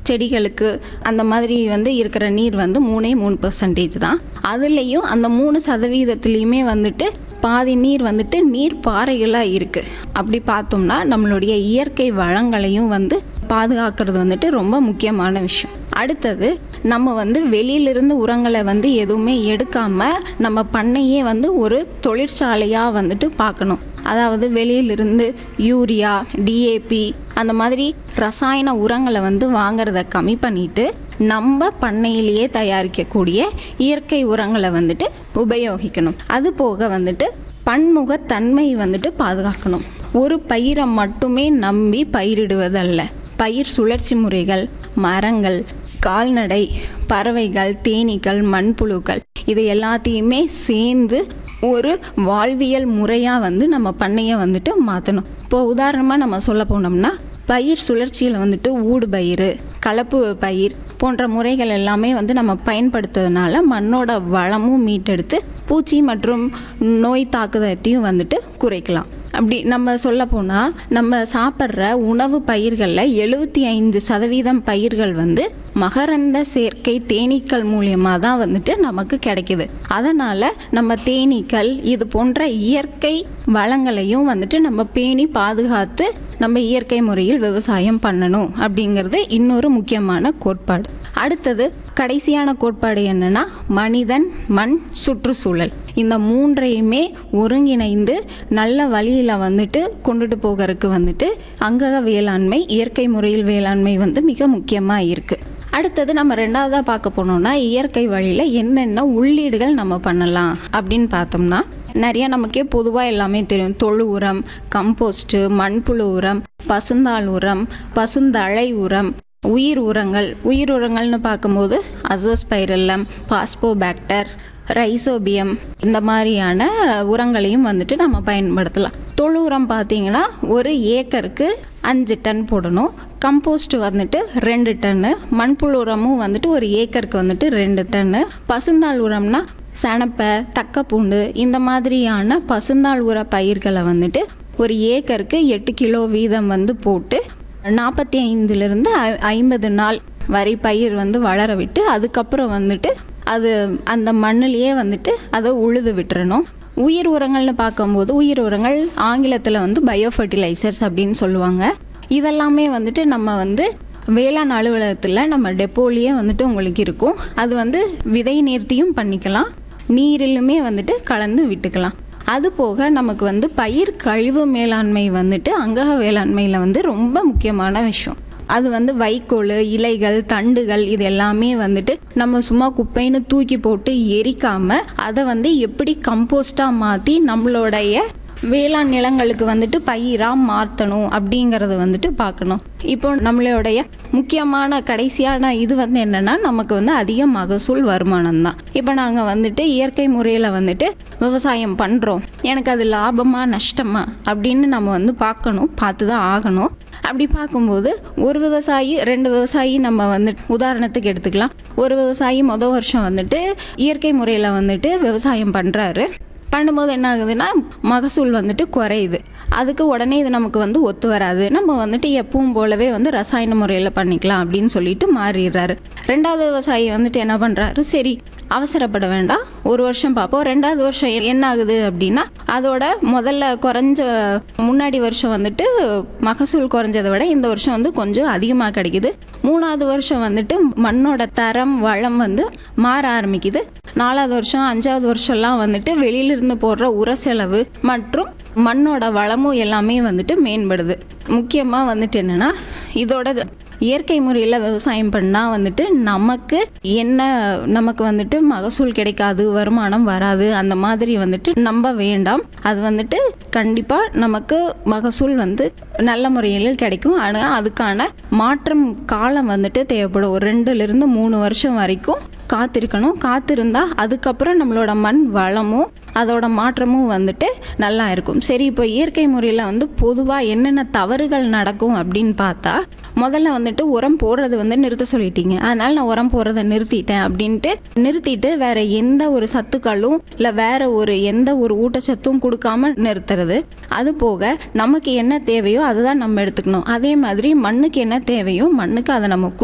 செடிகளுக்கு அந்த மாதிரி வந்து இருக்கிற நீர் வந்து மூணே மூணு பர்சன்டேஜ் தான் அதுலேயும் அந்த மூணு சதவீதத்துலேயுமே வந்துட்டு பாதி நீர் வந்துட்டு நீர் பாறைகளாக இருக்குது அப்படி பார்த்தோம்னா நம்மளுடைய இயற்கை வளங்களையும் வந்து பாதுகாக்கிறது வந்துட்டு ரொம்ப முக்கியமான விஷயம் அடுத்தது நம்ம வந்து வெளியிலிருந்து உரங்களை வந்து எதுவுமே எடுக்காம நம்ம பண்ணையே வந்து ஒரு தொழிற்சாலையாக வந்துட்டு பார்க்கணும் அதாவது வெளியிலிருந்து யூரியா டிஏபி அந்த மாதிரி ரசாயன உரங்களை வந்து வாங்குறத கம்மி பண்ணிட்டு நம்ம பண்ணையிலேயே தயாரிக்கக்கூடிய இயற்கை உரங்களை வந்துட்டு உபயோகிக்கணும் அது போக வந்துட்டு பன்முகத்தன்மை வந்துட்டு பாதுகாக்கணும் ஒரு பயிரை மட்டுமே நம்பி பயிரிடுவதல்ல பயிர் சுழற்சி முறைகள் மரங்கள் கால்நடை பறவைகள் தேனீக்கள் மண்புழுக்கள் இது எல்லாத்தையுமே சேர்ந்து ஒரு வாழ்வியல் முறையாக வந்து நம்ம பண்ணையை வந்துட்டு மாற்றணும் இப்போ உதாரணமாக நம்ம சொல்ல போனோம்னா பயிர் சுழற்சியில் வந்துட்டு ஊடு பயிர் கலப்பு பயிர் போன்ற முறைகள் எல்லாமே வந்து நம்ம பயன்படுத்துறதுனால மண்ணோட வளமும் மீட்டெடுத்து பூச்சி மற்றும் நோய் தாக்குதத்தையும் வந்துட்டு குறைக்கலாம் அப்படி நம்ம சொல்ல போனால் நம்ம சாப்பிட்ற உணவு பயிர்களில் எழுபத்தி ஐந்து சதவீதம் பயிர்கள் வந்து மகரந்த சேர்க்கை தேனீக்கள் மூலியமாக தான் வந்துட்டு நமக்கு கிடைக்குது அதனால் நம்ம தேனீக்கள் இது போன்ற இயற்கை வளங்களையும் வந்துட்டு நம்ம பேணி பாதுகாத்து நம்ம இயற்கை முறையில் விவசாயம் பண்ணணும் அப்படிங்கிறது இன்னொரு முக்கியமான கோட்பாடு அடுத்தது கடைசியான கோட்பாடு என்னன்னா மனிதன் மண் சுற்றுச்சூழல் இந்த மூன்றையுமே ஒருங்கிணைந்து நல்ல வழியில் வந்துட்டு கொண்டுட்டு போகிறதுக்கு வந்துட்டு அங்கக வேளாண்மை இயற்கை முறையில் வேளாண்மை வந்து மிக முக்கியமாக இருக்குது அடுத்தது நம்ம ரெண்டாவதாக பார்க்க போனோம்னா இயற்கை வழியில் என்னென்ன உள்ளீடுகள் நம்ம பண்ணலாம் அப்படின்னு பார்த்தோம்னா நிறைய நமக்கே பொதுவாக எல்லாமே தெரியும் தொழு உரம் கம்போஸ்ட்டு மண்புழு உரம் பசுந்தாள் உரம் பசுந்தழை உரம் உயிர் உரங்கள் உயிர் உரங்கள்னு பார்க்கும்போது அசோஸ்பைரல்லம் பாஸ்போபாக்டர் ரைசோபியம் இந்த மாதிரியான உரங்களையும் வந்துட்டு நம்ம பயன்படுத்தலாம் தொழு உரம் பார்த்தீங்கன்னா ஒரு ஏக்கருக்கு அஞ்சு டன் போடணும் கம்போஸ்ட் வந்துட்டு ரெண்டு டன்னு மண்புழு உரமும் வந்துட்டு ஒரு ஏக்கருக்கு வந்துட்டு ரெண்டு டன்னு பசுந்தாள் உரம்னா சணப்பை தக்கப்பூண்டு இந்த மாதிரியான பசுந்தாள் உர பயிர்களை வந்துட்டு ஒரு ஏக்கருக்கு எட்டு கிலோ வீதம் வந்து போட்டு நாற்பத்தி ஐந்துலேருந்து ஐம்பது நாள் வரை பயிர் வந்து வளர விட்டு அதுக்கப்புறம் வந்துட்டு அது அந்த மண்ணிலேயே வந்துட்டு அதை உழுது விட்டுறணும் உயிர் உரங்கள்னு பார்க்கும்போது உயிர் உரங்கள் ஆங்கிலத்தில் வந்து பயோ ஃபர்டிலைசர்ஸ் அப்படின்னு சொல்லுவாங்க இதெல்லாமே வந்துட்டு நம்ம வந்து வேளாண் அலுவலகத்தில் நம்ம டெப்போலியே வந்துட்டு உங்களுக்கு இருக்கும் அது வந்து விதை நேர்த்தியும் பண்ணிக்கலாம் நீரிலுமே வந்துட்டு கலந்து விட்டுக்கலாம் அது போக நமக்கு வந்து பயிர் கழிவு மேலாண்மை வந்துட்டு அங்கக வேளாண்மையில் வந்து ரொம்ப முக்கியமான விஷயம் அது வந்து வைக்கோல் இலைகள் தண்டுகள் இது எல்லாமே வந்துட்டு நம்ம சும்மா குப்பைன்னு தூக்கி போட்டு எரிக்காம அதை வந்து எப்படி கம்போஸ்டாக மாற்றி நம்மளுடைய வேளாண் நிலங்களுக்கு வந்துட்டு பயிராக மாற்றணும் அப்படிங்கிறத வந்துட்டு பார்க்கணும் இப்போ நம்மளுடைய முக்கியமான கடைசியான இது வந்து என்னன்னா நமக்கு வந்து அதிக மகசூல் வருமானம் தான் இப்போ நாங்கள் வந்துட்டு இயற்கை முறையில் வந்துட்டு விவசாயம் பண்ணுறோம் எனக்கு அது லாபமா நஷ்டமா அப்படின்னு நம்ம வந்து பார்க்கணும் பார்த்து தான் ஆகணும் அப்படி பார்க்கும்போது ஒரு விவசாயி ரெண்டு விவசாயி நம்ம வந்து உதாரணத்துக்கு எடுத்துக்கலாம் ஒரு விவசாயி மொதல் வருஷம் வந்துட்டு இயற்கை முறையில் வந்துட்டு விவசாயம் பண்ணுறாரு பண்ணும்போது என்ன ஆகுதுன்னா மகசூல் வந்துட்டு குறையுது அதுக்கு உடனே இது நமக்கு வந்து ஒத்து வராது நம்ம வந்துட்டு எப்பவும் போலவே வந்து ரசாயன முறையில் பண்ணிக்கலாம் அப்படின்னு சொல்லிட்டு மாறிடுறாரு ரெண்டாவது விவசாயி வந்துட்டு என்ன பண்ணுறாரு சரி அவசரப்பட வேண்டாம் ஒரு வருஷம் பார்ப்போம் ரெண்டாவது வருஷம் என்ன ஆகுது அப்படின்னா அதோட முதல்ல குறைஞ்ச முன்னாடி வருஷம் வந்துட்டு மகசூல் குறைஞ்சதை விட இந்த வருஷம் வந்து கொஞ்சம் அதிகமாக கிடைக்குது மூணாவது வருஷம் வந்துட்டு மண்ணோட தரம் வளம் வந்து மாற ஆரம்பிக்குது நாலாவது வருஷம் அஞ்சாவது வருஷம்லாம் வந்துட்டு வெளியிலிருந்து போடுற உர செலவு மற்றும் மண்ணோட வளமும் எல்லாமே வந்துட்டு மேம்படுது முக்கியமாக வந்துட்டு என்னென்னா இதோட இயற்கை முறையில் விவசாயம் பண்ணால் வந்துட்டு நமக்கு என்ன நமக்கு வந்துட்டு மகசூல் கிடைக்காது வருமானம் வராது அந்த மாதிரி வந்துட்டு நம்ப வேண்டாம் அது வந்துட்டு கண்டிப்பாக நமக்கு மகசூல் வந்து நல்ல முறையில் கிடைக்கும் ஆனால் அதுக்கான மாற்றம் காலம் வந்துட்டு தேவைப்படும் ஒரு ரெண்டுலேருந்து மூணு வருஷம் வரைக்கும் காத்திருக்கணும் காத்திருந்தா அதுக்கப்புறம் நம்மளோட மண் வளமும் அதோட மாற்றமும் வந்துட்டு நல்லா இருக்கும் சரி இப்போ இயற்கை முறையில் வந்து பொதுவாக என்னென்ன தவறுகள் நடக்கும் அப்படின்னு பார்த்தா முதல்ல வந்துட்டு உரம் போடுறது வந்து நிறுத்த சொல்லிட்டீங்க அதனால நான் உரம் போடுறதை நிறுத்திட்டேன் அப்படின்ட்டு நிறுத்திட்டு வேற எந்த ஒரு சத்துக்களும் இல்லை வேற ஒரு எந்த ஒரு ஊட்டச்சத்தும் கொடுக்காம நிறுத்துறது அது போக நமக்கு என்ன தேவையோ அதை தான் நம்ம எடுத்துக்கணும் அதே மாதிரி மண்ணுக்கு என்ன தேவையோ மண்ணுக்கு அதை நம்ம